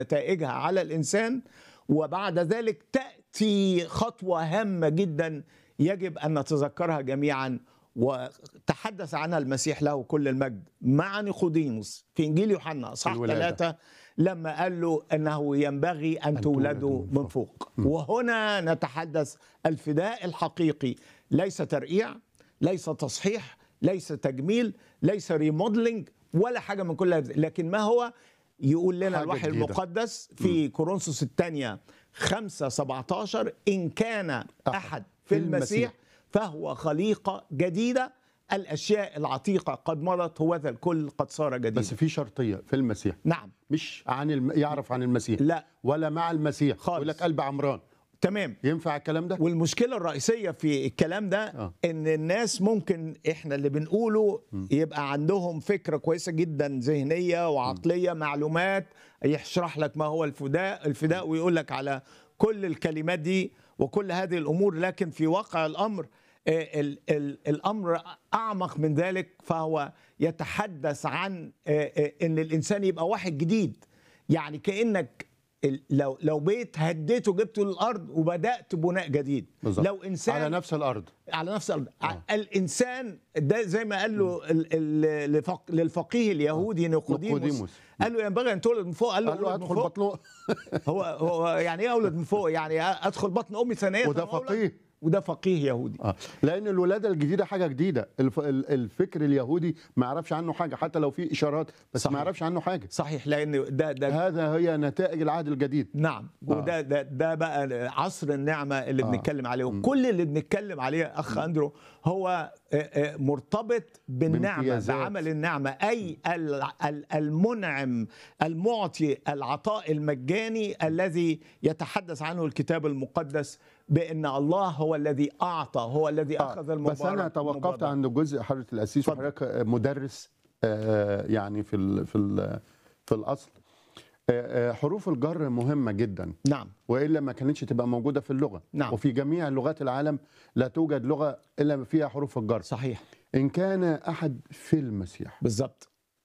نتائجها على الانسان وبعد ذلك تاتي خطوه هامه جدا يجب ان نتذكرها جميعا وتحدث عنها المسيح له كل المجد مع نيقوديموس في انجيل يوحنا اصحاح الولادة. ثلاثه لما قال له انه ينبغي ان, أن تولدوا تولدوا من فوق وهنا نتحدث الفداء الحقيقي ليس ترقيع ليس تصحيح ليس تجميل ليس ريموديلنج ولا حاجه من كل هذا لكن ما هو يقول لنا حاجة الوحي جديدة. المقدس في كورنثوس الثانيه 5 17 ان كان احد في في المسيح. المسيح فهو خليقه جديده الاشياء العتيقه قد مضت هو ذا الكل قد صار جديدا بس في شرطيه في المسيح نعم مش عن الم... يعرف عن المسيح لا ولا مع المسيح خالص. يقول لك قلب عمران تمام ينفع الكلام ده والمشكله الرئيسيه في الكلام ده آه. ان الناس ممكن احنا اللي بنقوله يبقى عندهم فكره كويسه جدا ذهنيه وعقليه معلومات يشرح لك ما هو الفداء الفداء ويقول لك على كل الكلمات دي وكل هذه الامور لكن في واقع الامر آه، ال ال الامر اعمق من ذلك فهو يتحدث عن آه، آه، ان الانسان يبقى واحد جديد يعني كانك ال- لو لو بيت هديته جبته للارض وبدات بناء جديد بالظبط. لو انسان على نفس الارض على نفس الارض آه. الانسان ده زي ما قال له ال- ال- لفق- للفقيه اليهودي نيقوديموس نيقوديموس. قال له ينبغي ان تولد من فوق قال له قال له أولد من ادخل فوق بطنه هو هو يعني ايه اولد من فوق يعني ادخل بطن امي ثانيه وده ثم أولد؟ فقيه. وده فقيه يهودي آه. لان الولاده الجديده حاجه جديده الف... ال- الفكر اليهودي ما يعرفش عنه حاجه حتى لو في اشارات بس صحيح. ما يعرفش عنه حاجه صحيح لان ده ده هذا هي نتائج العهد الجديد نعم وده ده, ده بقى عصر النعمه اللي آه. بنتكلم عليه وكل اللي بنتكلم عليه اخ اندرو هو آه، آه، مرتبط بالنعمه بامتيازات. بعمل النعمه اي ال- ال- المنعم المعطي العطاء المجاني الذي يتحدث عنه الكتاب المقدس بان الله هو الذي اعطى هو الذي آه، اخذ المبارك بس انا توقفت المبادرة. عند جزء حضره الاسيس اتفضل. وحضرتك مدرس آه، يعني في ال... في ال... في الاصل آه، آه، حروف الجر مهمه جدا نعم والا ما كانتش تبقى موجوده في اللغه نعم. وفي جميع لغات العالم لا توجد لغه الا فيها حروف الجر صحيح ان كان احد في المسيح بالظبط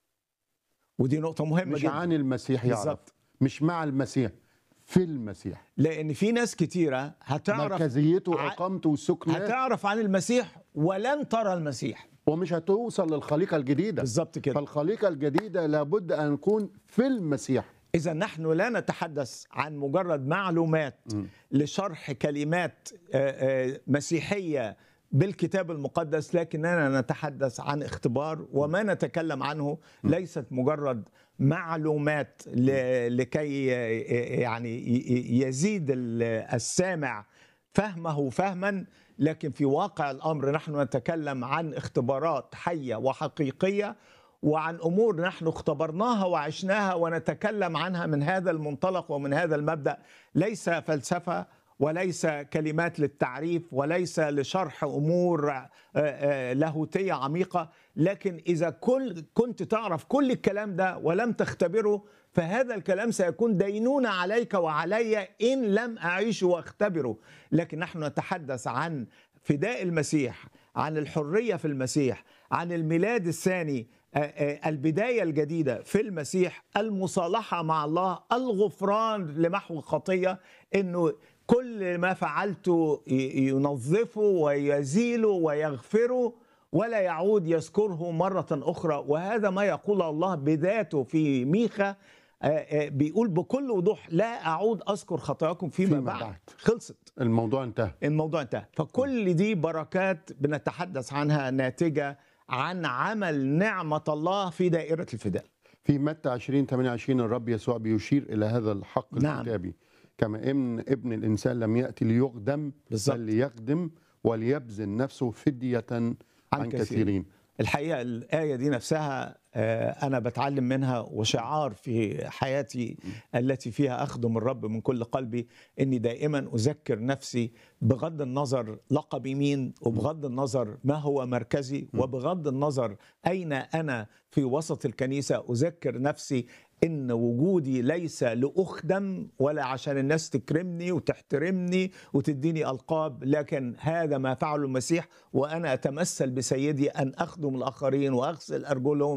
ودي نقطه مهمه مش جدا عن المسيح يعرف بالظبط مش مع المسيح في المسيح لان في ناس كتيره هتعرف مركزيته ع- واقامته وسكنه هتعرف عن المسيح ولن ترى المسيح ومش هتوصل للخليقه الجديده بالظبط كده فالخليقه الجديده لابد ان نكون في المسيح اذا نحن لا نتحدث عن مجرد معلومات لشرح كلمات آه، آه، مسيحيه بالكتاب المقدس لكننا نتحدث عن اختبار وما نتكلم عنه ليست مجرد معلومات ل- لكي آه، يعني ي- ي- يزيد ال- السامع فهمه فهما لكن في واقع الامر نحن نتكلم عن اختبارات حيه وحقيقيه وعن امور نحن اختبرناها وعشناها ونتكلم عنها من هذا المنطلق ومن هذا المبدا ليس فلسفه وليس كلمات للتعريف وليس لشرح امور آه، آه، لاهوتيه عميقه لكن اذا كل كنت تعرف كل الكلام ده ولم تختبره فهذا الكلام سيكون دينونه عليك وعلي ان لم اعيشه واختبره لكن نحن نتحدث عن فداء المسيح عن الحريه في المسيح عن الميلاد الثاني آه، آه، البدايه الجديده في المسيح المصالحه مع الله الغفران لمحو الخطيه انه كل ما فعلته ي- ينظفه ويزيله ويغفره ولا يعود يذكره مره اخرى وهذا ما يقول الله بذاته في ميخا آه، آه، بيقول بكل وضوح لا اعود اذكر خطاياكم فيما, فيما بعد. بعد. خلصت الموضوع انتهى الموضوع انتهى فكل دي بركات بنتحدث عنها ناتجة عن عمل نعمة الله في دائرة الفداء في متى 20 28 الرب يسوع بيشير الى هذا الحق نعم. الكتابي كما ابن ابن الانسان لم ياتي ليخدم بالظبط. بل ليخدم وليبذل نفسه فديه عن, عن كثيرين. كثيرين الحقيقة الآية دي نفسها آه، أنا بتعلم منها وشعار في حياتي التي فيها أخدم الرب من كل قلبي إني دائما أذكر نفسي بغض النظر لقبي مين وبغض النظر ما هو مركزي وبغض النظر أين أنا في وسط الكنيسة أذكر نفسي إن وجودي ليس لأخدم ولا عشان الناس تكرمني وتحترمني وتديني ألقاب لكن هذا ما فعله المسيح وأنا أتمثل بسيدي أن أخدم الآخرين وأغسل أرجلهم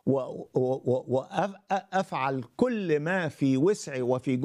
وافعل كل ما في وسعي وفي